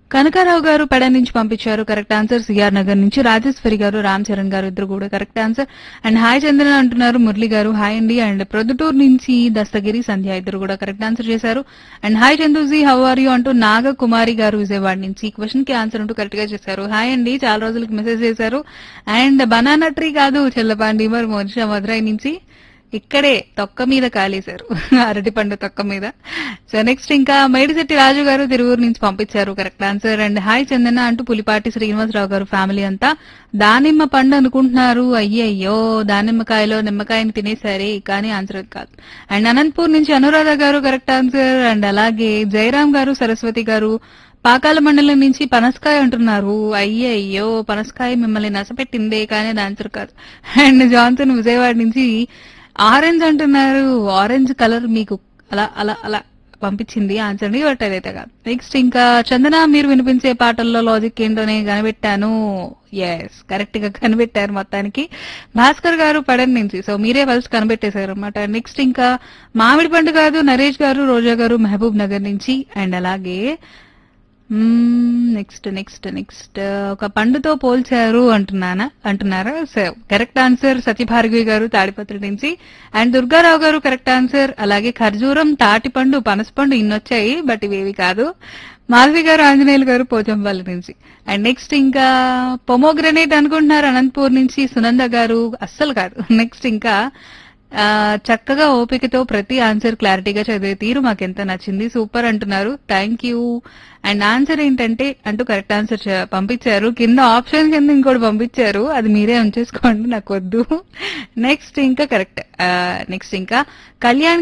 కనకారావు గారు పెడ నుంచి పంపించారు కరెక్ట్ ఆన్సర్ సిఆర్ నగర్ నుంచి రాజేశ్వరి గారు రామ్ చరణ్ గారు ఇద్దరు కూడా correct answer and hi Chandran అంటున్నారు మురళి గారు హాయ్ అండి అండ్ ప్రొద్దుటూరు నుంచి దస్తగిరి సంధ్య ఇద్దరు కూడా కరెక్ట్ ఆన్సర్ చేశారు and hi Chanduji how are you అంటూ నాగ కుమారి గారు విజయవాడ నుంచి ఈ క్వశ్చన్ కి ఆన్సర్ అంటూ కరెక్ట్ గా చేశారు హాయ్ అండి చాలా రోజులకి మెసేజ్ చేశారు అండ్ బనానా ట్రీ కాదు చెల్లపాండి మరి మోనిషా మధురై నుంచి ఇక్కడే తొక్క మీద కాలేశారు అరటి పండు తొక్క మీద సో నెక్స్ట్ ఇంకా మేడిశెట్టి రాజు గారు తిరువురు నుంచి పంపించారు correct answer and hi Chandana అంటూ పులిపాటి శ్రీనివాసరావు గారు ఫ్యామిలీ అంతా దానిమ్మ పండు అనుకుంటున్నారు అయ్యయ్యో దానిమ్మకాయలో నిమ్మకాయని తినేసరి కానీ ఆన్సర్ కాదు అండ్ అనంతపూర్ నుంచి అనురాధ గారు కరెక్ట్ ఆన్సర్ అండ్ అలాగే జయరాం గారు సరస్వతి గారు పాకాల మండలం నుంచి పనసకాయ అంటున్నారు అయ్యయ్యో పనసకాయ మిమ్మల్ని నసపెట్టిందే కానీ అది ఆన్సర్ కాదు అండ్ జాన్సన్ విజయవాడ నుంచి ఆరెంజ్ అంటున్నారు ఆరెంజ్ కలర్ మీకు అలా అలా అలా పంపించింది ఆన్సర్ ని బట్ అదైతే కాదు నెక్స్ట్ ఇంకా చందన మీరు వినిపించే పాటల్లో లాజిక్ ఏంటోనే కనిపెట్టాను ఎస్ కరెక్ట్ గా కనిపెట్టారు మొత్తానికి భాస్కర్ గారు పడన్ నుంచి సో మీరే ఫస్ట్ కనిపెట్టేశారు అనమాట నెక్స్ట్ ఇంకా మామిడి పండు కాదు నరేష్ గారు రోజా గారు మహబూబ్ నగర్ నుంచి అండ్ అలాగే నెక్స్ట్ నెక్స్ట్ నెక్స్ట్ ఒక పండుతో పోల్చారు అంటున్నానా అంటున్నారా సో కరెక్ట్ ఆన్సర్ సత్యభార్గవి గారు తాడిపత్రి నుంచి అండ్ దుర్గారావు గారు కరెక్ట్ ఆన్సర్ అలాగే ఖర్జూరం తాటిపండు పనసపండు ఇన్నొచ్చాయి బట్ ఇవేవి కాదు మాధవి గారు ఆంజనేయులు గారు పోచంపల్లి నుంచి అండ్ నెక్స్ట్ ఇంకా పొమోగ్రనేట్ అనుకుంటున్నారు అనంతపూర్ నుంచి సునంద గారు అస్సలు కాదు నెక్స్ట్ ఇంకా ఆ, చక్కగా ఓపికతో ప్రతి ఆన్సర్ క్లారిటీగా చదివే తీరు మాకు ఎంత నచ్చింది సూపర్ అంటున్నారు థ్యాంక్ యూ అండ్ ఆన్సర్ ఏంటంటే అంటూ కరెక్ట్ ఆన్సర్ చ- పంపించారు కింద ఆప్షన్ కింద ఇంకోటి పంపించారు అది మీరే ఉంచేసుకోండి నాకు వద్దు నెక్స్ట్ ఇంకా కరెక్ట్ నెక్స్ట్ ఇంకా కళ్యాణ్